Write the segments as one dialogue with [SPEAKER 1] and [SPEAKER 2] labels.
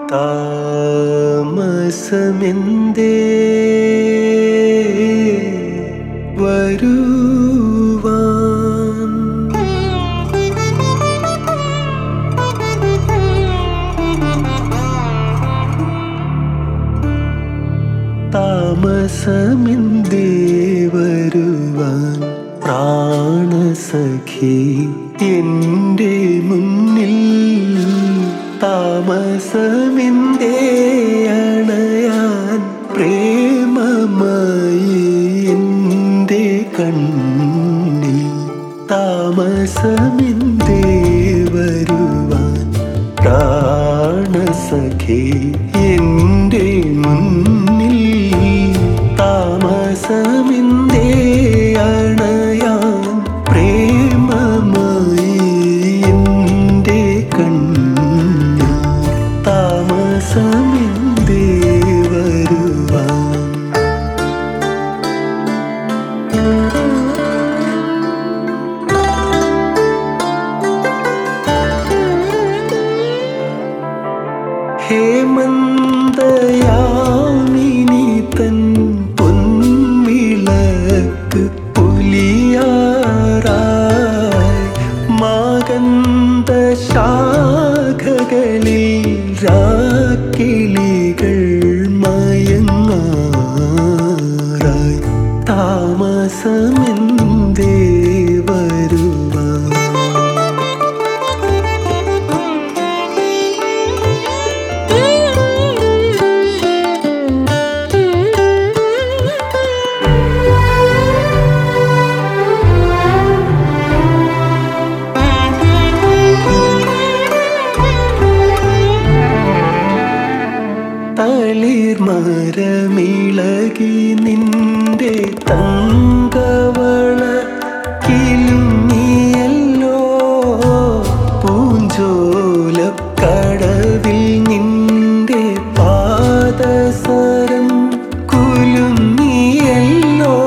[SPEAKER 1] താമസമെന്തേ വരുവാൻ താമസമെന്തേ വരുവാൻ പ്രാണസഖി എൻ്റെ മുന്നിൽ താമസമെന്തേ അണയാൻ പ്രേമമായി എൻ്റെ കണ്ണിൽ താമസമെന്തേ വരുവാൻ പ്രാണസഖി എൻ്റെ മുന്നിൽ താമസമിന്തേ അണയാൻ പ്രേമമായി എൻ്റെ കണ്ണിൽ താമസമിന്തേ വരുവാൻ ഹേമന്തയാമിനി തൻ പൊൻവിളക്ക് പുലിയാറായി മാകന്ത ശാഖകളിൽ രാക്കിളികൾ മയങ്ങാറായി താമസമെന്തേ വരുവാൻ തളിർമരമിളകി നിന്റെ തങ്കവള കിലുങ്ങിയല്ലോ പൂഞ്ചോലക്കടവിൽ നിന്റെ പാദസരം കുലുങ്ങിയല്ലോ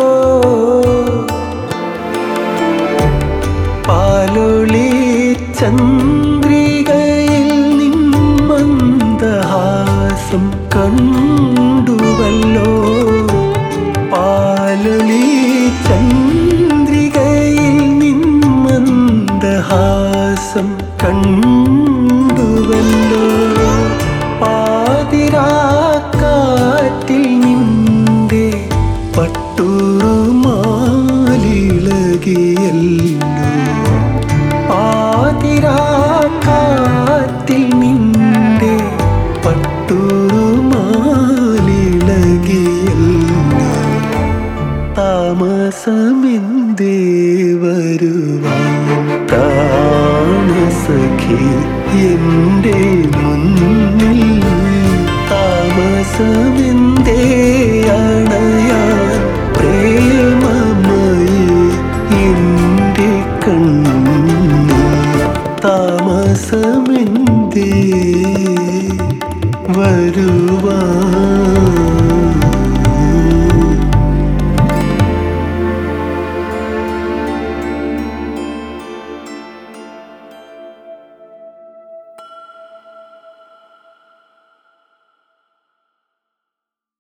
[SPEAKER 1] പാലൊളി ചന്ദ്രികയിൽ നിമ്മന്ദഹാസം കണ്ടുവല്ലോ പാലൊളി ചന്ദ്രികയിൽ നിമ്മന്ദഹാസം കണ്ടുവല്ലോ പാതിരാക്കാറ്റിൽ നിന്റെ പട്ടുമാലിളകിയല്ലോ പാതിരാക്കാറ്റിൽ നിന്റെ പട്ടുമാലിളകിയല്ലോ താമസമെന്തേ വരുവാൻ പ്രാണസഖി എൻ്റെ മുന്നിൽ താമസമെന്തേ അണയാൻ പ്രേമമായി എൻ്റെ കണ്ണിൽ താമസമെന്തേ വരുവാൻ